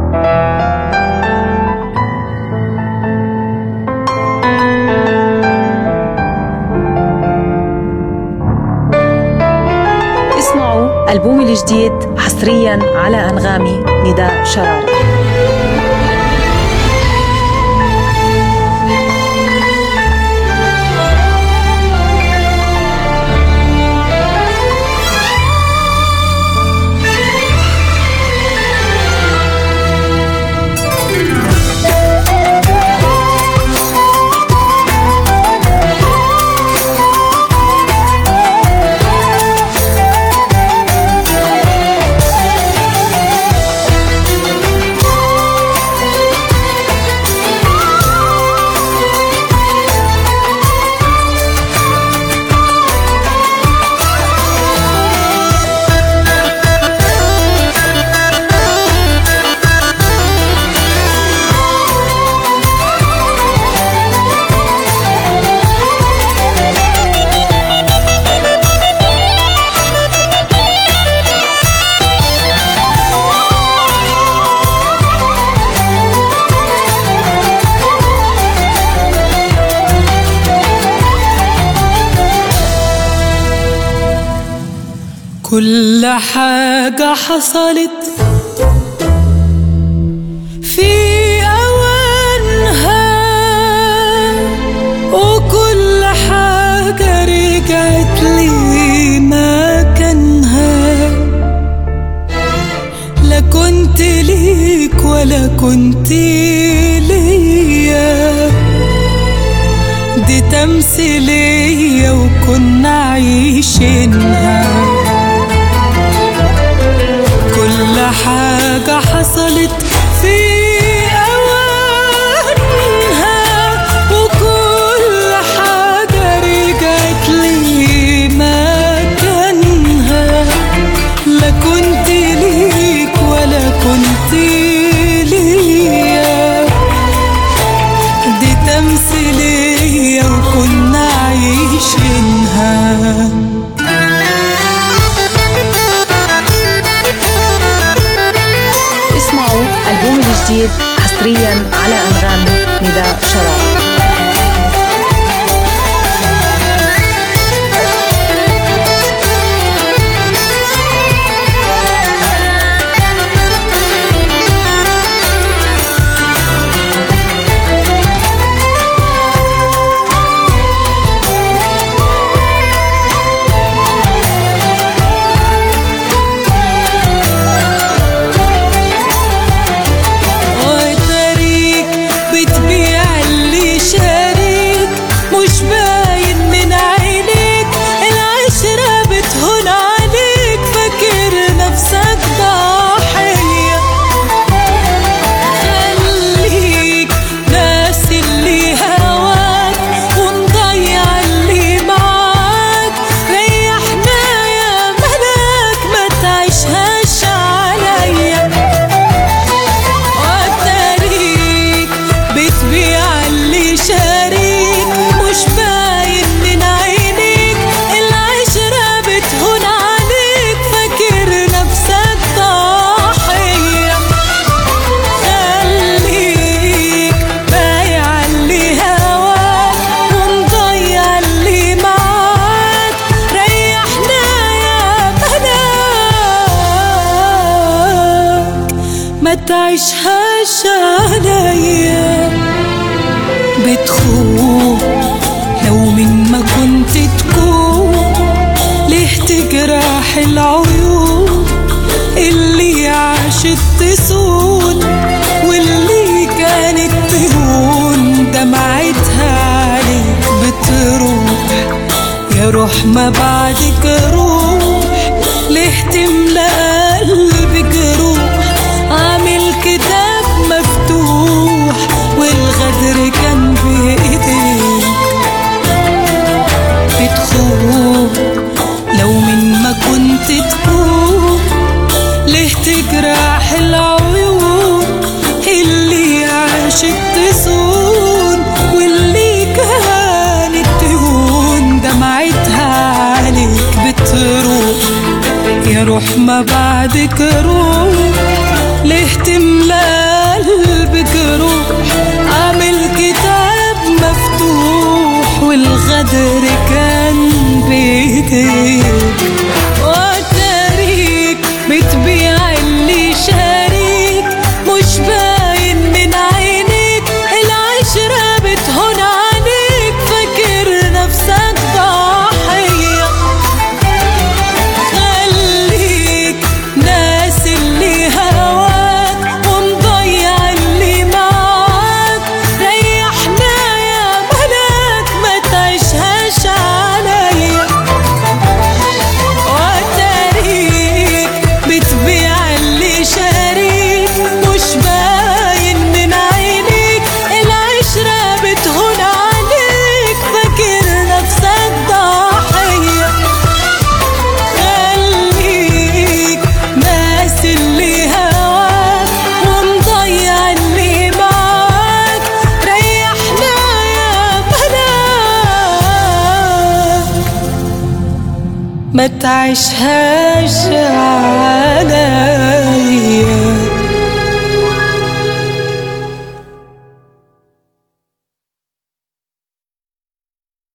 اسمعوا ألبومي الجديد حصريا على أنغامي نداء شرارة كل حاجة حصلت في أوانها وكل حاجة رجعت لي مكانها لا كنت ليك ولا كنت ليا دي تمثيلية وكنا عايشينها كل حاجة حصلت في أوانها وكل حاجة رجعت لي مكانها لا كنت ليك ولا كنت ليا دي تمثيلية وكنا عايشينها اسمعوا ألبومي الجديد حصريا على أنغامي نداء شرارة وطريق بتبيع اللي شاريك مش باين من عينيك العشرة بتهون عليك فاكر نفسك ضحية خليك ناس اللي هواك ومضيع اللي معاك ريحنا يا ملاك ما تعيشهاش عليا والتاريخ بتبيع اللي شاريك مش باين من عينيك العشرة بتهون عليك فاكر نفسك ضحية خليك بايع اللي هواك ومضيع اللي معاك ريحنا يا ملاك ما تعيشهاش عليا بتخون لو من ما كنت تكون ليه تجرح العيون اللي عاشت تسون واللي كانت تهون دمعتها عليك بتروح يا روح ما بعدك روح ليه تملى قلبي جروح عامل كتاب مفتوح والغدر كان بإيديك بتخون لو من ما كنت تكون ليه تجرح العيون اللي عاشت تسون واللي كانت تهون دمعتها عليك بتروح يا روح ما بعدك روح ليه تملى ما تعيشهاش عليا